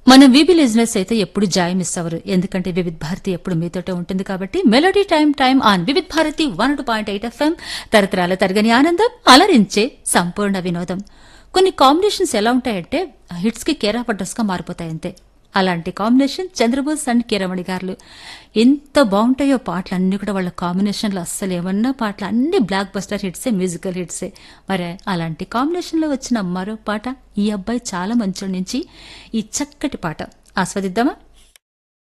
మన వీబీ లిజినెస్ అయితే ఎప్పుడు జాయ్ మిస్ అవ్వరు ఎందుకంటే వివిధ్ భారతి ఎప్పుడు మీతోటే ఉంటుంది కాబట్టి melody time time on Vividh Bharati one two point eight FM తరతరాల తరగని ఆనందం అలరించే సంపూర్ణ వినోదం కొన్ని కాంబినేషన్స్ ఎలా ఉంటాయంటే హిట్స్ కి కేర్ ఆఫ్ అడ్రస్ గా మారిపోతాయి అంతే అలాంటి కాంబినేషన్ చంద్రబోస్ అండ్ కిరమణి గారులు ఎంత బాగుంటాయో పాటలు అన్ని కూడా వాళ్ళ కాంబినేషన్లో అస్సలు ఏమన్నా పాటలు అన్ని బ్లాక్ బస్టర్ హిట్సే మ్యూజికల్ హిట్సే మరి అలాంటి కాంబినేషన్లో వచ్చిన మరో పాట ఈ అబ్బాయి చాలా మంచోడి నుంచి ఈ చక్కటి పాట ఆస్వాదిద్దామా